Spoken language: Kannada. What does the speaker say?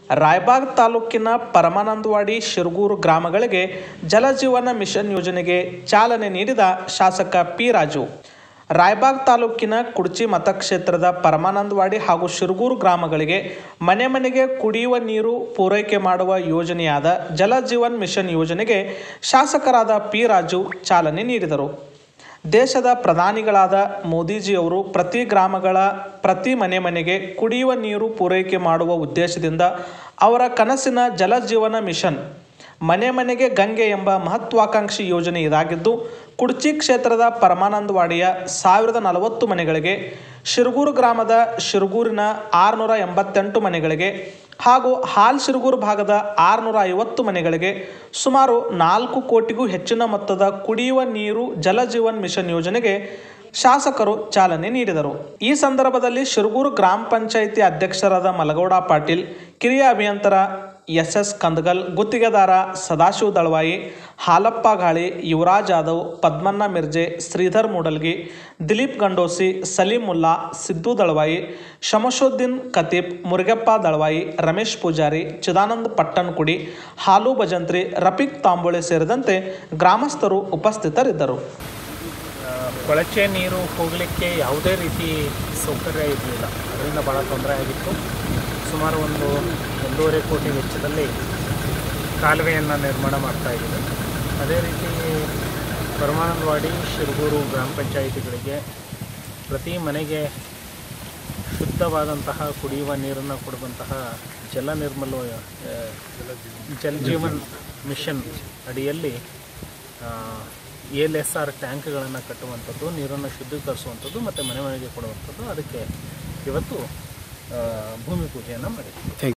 ರಾಯಬಾಗ್ ತಾಲೂಕಿನ ಪರಮಾನಂದವಾಡಿ ಶಿರಗೂರು ಗ್ರಾಮಗಳಿಗೆ ಜಲಜೀವನ ಮಿಷನ್ ಯೋಜನೆಗೆ ಚಾಲನೆ ನೀಡಿದ ಶಾಸಕ ಪಿ ರಾಜು ರಾಯಬಾಗ್ ತಾಲೂಕಿನ ಕುಡ್ಚಿ ಮತಕ್ಷೇತ್ರದ ಪರಮಾನಂದವಾಡಿ ಹಾಗೂ ಶಿರಗೂರು ಗ್ರಾಮಗಳಿಗೆ ಮನೆ ಮನೆಗೆ ಕುಡಿಯುವ ನೀರು ಪೂರೈಕೆ ಮಾಡುವ ಯೋಜನೆಯಾದ ಜಲಜೀವನ್ ಮಿಷನ್ ಯೋಜನೆಗೆ ಶಾಸಕರಾದ ಪಿ ರಾಜು ಚಾಲನೆ ನೀಡಿದರು ದೇಶದ ಪ್ರಧಾನಿಗಳಾದ ಮೋದಿಜಿಯವರು ಪ್ರತಿ ಗ್ರಾಮಗಳ ಪ್ರತಿ ಮನೆ ಮನೆಗೆ ಕುಡಿಯುವ ನೀರು ಪೂರೈಕೆ ಮಾಡುವ ಉದ್ದೇಶದಿಂದ ಅವರ ಕನಸಿನ ಜಲಜೀವನ ಮಿಷನ್ ಮನೆ ಮನೆಗೆ ಗಂಗೆ ಎಂಬ ಮಹತ್ವಾಕಾಂಕ್ಷಿ ಯೋಜನೆ ಇದಾಗಿದ್ದು ಕುಡ್ಚಿ ಕ್ಷೇತ್ರದ ಪರಮಾನಂದವಾಡಿಯ ಸಾವಿರದ ನಲವತ್ತು ಮನೆಗಳಿಗೆ ಶಿರಗೂರು ಗ್ರಾಮದ ಶಿರಗೂರಿನ ಆರುನೂರ ಎಂಬತ್ತೆಂಟು ಮನೆಗಳಿಗೆ ಹಾಗೂ ಹಾಲ್ ಶಿರಗೂರು ಭಾಗದ ಆರುನೂರ ಐವತ್ತು ಮನೆಗಳಿಗೆ ಸುಮಾರು ನಾಲ್ಕು ಕೋಟಿಗೂ ಹೆಚ್ಚಿನ ಮೊತ್ತದ ಕುಡಿಯುವ ನೀರು ಜಲಜೀವನ್ ಮಿಷನ್ ಯೋಜನೆಗೆ ಶಾಸಕರು ಚಾಲನೆ ನೀಡಿದರು ಈ ಸಂದರ್ಭದಲ್ಲಿ ಶಿರಗೂರು ಗ್ರಾಮ ಪಂಚಾಯಿತಿ ಅಧ್ಯಕ್ಷರಾದ ಮಲಗೌಡ ಪಾಟೀಲ್ ಕಿರಿಯ ಅಭಿಯಂತರ ಎಸ್ ಎಸ್ ಕಂದಗಲ್ ಗುತ್ತಿಗೆದಾರ ಸದಾಶಿವ ದಳವಾಯಿ ಹಾಲಪ್ಪ ಗಾಳಿ ಯುವರಾಜ್ ಯಾದವ್ ಪದ್ಮಣ್ಣ ಮಿರ್ಜೆ ಶ್ರೀಧರ್ ಮೂಡಲ್ಗಿ ದಿಲೀಪ್ ಗಂಡೋಸಿ ಸಲೀಂ ಮುಲ್ಲಾ ಸಿದ್ದು ದಳವಾಯಿ ಶಮಶುದ್ದೀನ್ ಖತೀಬ್ ಮುರುಗಪ್ಪ ದಳವಾಯಿ ರಮೇಶ್ ಪೂಜಾರಿ ಚಿದಾನಂದ್ ಪಟ್ಟಣಕುಡಿ ಹಾಲು ಭಜಂತ್ರಿ ರಫೀಕ್ ತಾಂಬೋಳೆ ಸೇರಿದಂತೆ ಗ್ರಾಮಸ್ಥರು ಉಪಸ್ಥಿತರಿದ್ದರು ಆ, ಕೊಳಚೆ ನೀರು ಹೋಗಲಿಕ್ಕೆ ಯಾವುದೇ ರೀತಿ ಸೌಕರ್ಯ ಇರಲಿಲ್ಲ ಅದರಿಂದ ಭಾಳ ತೊಂದರೆ ಆಗಿತ್ತು ಸುಮಾರು ಒಂದು ಒಂದೂವರೆ ಕೋಟಿ ವೆಚ್ಚದಲ್ಲಿ ಕಾಲುವೆಯನ್ನು ನಿರ್ಮಾಣ ಮಾಡ್ತಾ ಇದ್ದೀವಿ ಅದೇ ರೀತಿ ಪರಮಾನಂದವಾಡಿ ಶಿರಗೂರು ಗ್ರಾಮ ಪಂಚಾಯಿತಿಗಳಿಗೆ ಪ್ರತಿ ಮನೆಗೆ ಶುದ್ಧವಾದಂತಹ ಕುಡಿಯುವ ನೀರನ್ನು ಕೊಡುವಂತಹ ಜಲ ನಿರ್ಮಲ ಆ, ಜಲ್ ಜೀವನ್ ಮಿಷನ್ ಅಡಿಯಲ್ಲಿ ಎಲ್ ಎಸ್ ಆರ್ ಟ್ಯಾಂಕ್ಗಳನ್ನು ಕಟ್ಟುವಂಥದ್ದು ನೀರನ್ನು ಶುದ್ಧೀಕರಿಸುವಂಥದ್ದು ಮತ್ತು ಮನೆ ಮನೆಗೆ ಕೊಡುವಂಥದ್ದು ಅದಕ್ಕೆ ಇವತ್ತು ಆ, ಭೂಮಿ ಪೂಜೆಯನ್ನು ಮಾಡಿದ್ದೀವಿ